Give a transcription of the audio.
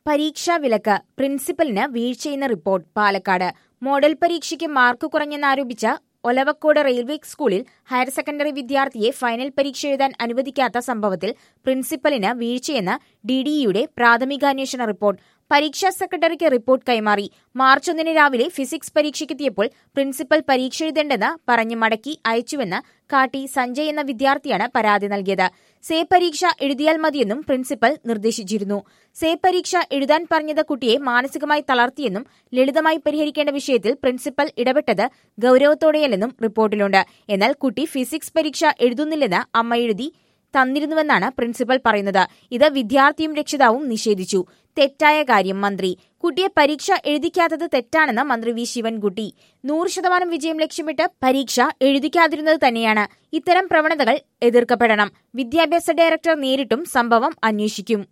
പരീക്ഷാ വിലക്ക് പ്രിൻസിപ്പലിന് വീഴ്ചയെന്ന റിപ്പോർട്ട് പാലക്കാട് മോഡൽ പരീക്ഷയ്ക്ക് മാർക്ക് കുറഞ്ഞെന്നാരോപിച്ച ഒലവക്കോട് റെയിൽവേ സ്കൂളിൽ ഹയർ സെക്കൻഡറി വിദ്യാർത്ഥിയെ ഫൈനൽ പരീക്ഷ എഴുതാൻ അനുവദിക്കാത്ത സംഭവത്തിൽ പ്രിൻസിപ്പലിന് വീഴ്ചയെന്ന് ഡിഡിഇയുടെ പ്രാഥമികാന്വേഷണ റിപ്പോർട്ട് പരീക്ഷാ സെക്രട്ടറിക്ക് റിപ്പോർട്ട് കൈമാറി മാർച്ച് ഒന്നിന് രാവിലെ ഫിസിക്സ് പരീക്ഷയ്ക്കെത്തിയപ്പോൾ പ്രിൻസിപ്പൽ പരീക്ഷ എഴുതേണ്ടെന്ന് പറഞ്ഞ് മടക്കി അയച്ചുവെന്ന് കാട്ടി സഞ്ജയ് എന്ന വിദ്യാർത്ഥിയാണ് പരാതി നൽകിയത് സേ പരീക്ഷ എഴുതിയാൽ മതിയെന്നും പ്രിൻസിപ്പൽ നിർദ്ദേശിച്ചിരുന്നു സേ പരീക്ഷ എഴുതാൻ പറഞ്ഞത് കുട്ടിയെ മാനസികമായി തളർത്തിയെന്നും ലളിതമായി പരിഹരിക്കേണ്ട വിഷയത്തിൽ പ്രിൻസിപ്പൽ ഇടപെട്ടത് ഗൌരവത്തോടെയല്ലെന്നും റിപ്പോർട്ടിലുണ്ട് എന്നാൽ കുട്ടി ഫിസിക്സ് പരീക്ഷ എഴുതുന്നില്ലെന്ന് അമ്മ എഴുതി തന്നിരുന്നുവെന്നാണ് പ്രിൻസിപ്പൽ പറയുന്നത് ഇത് വിദ്യാർത്ഥിയും രക്ഷിതാവും നിഷേധിച്ചു തെറ്റായ കാര്യം മന്ത്രി കുട്ടിയെ പരീക്ഷ എഴുതിക്കാത്തത് തെറ്റാണെന്ന് മന്ത്രി വി ശിവൻകുട്ടി നൂറ് ശതമാനം വിജയം ലക്ഷ്യമിട്ട് പരീക്ഷ എഴുതിക്കാതിരുന്നത് തന്നെയാണ് ഇത്തരം പ്രവണതകൾ എതിർക്കപ്പെടണം വിദ്യാഭ്യാസ ഡയറക്ടർ നേരിട്ടും സംഭവം അന്വേഷിക്കും